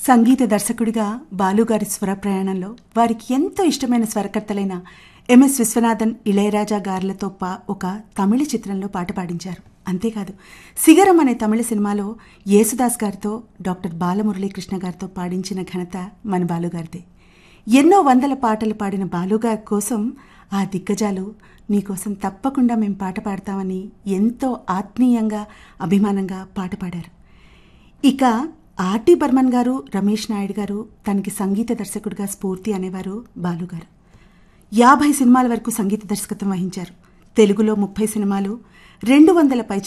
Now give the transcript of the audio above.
సంగీత దర్శకుడిగా బాలుగారి స్వర ప్రయాణంలో వారికి ఎంతో ఇష్టమైన స్వరకర్తలైన ఎంఎస్ విశ్వనాథన్ ఇళయరాజా గారులతో పా ఒక తమిళ చిత్రంలో పాట పాడించారు అంతేకాదు సిగరం అనే తమిళ సినిమాలో యేసుదాస్ గారితో డాక్టర్ బాలమురళీకృష్ణ గారితో పాడించిన ఘనత మన బాలుగారిదే ఎన్నో వందల పాటలు పాడిన బాలుగారి కోసం ఆ దిగ్గజాలు నీకోసం తప్పకుండా మేము పాట పాడతామని ఎంతో ఆత్మీయంగా అభిమానంగా పాట పాడారు ఇక ఆర్టి బర్మన్ గారు రమేష్ నాయుడు గారు తనకి సంగీత దర్శకుడిగా స్ఫూర్తి అనేవారు బాలుగారు యాభై సినిమాల వరకు సంగీత దర్శకత్వం వహించారు తెలుగులో ముప్పై సినిమాలు రెండు వందల పై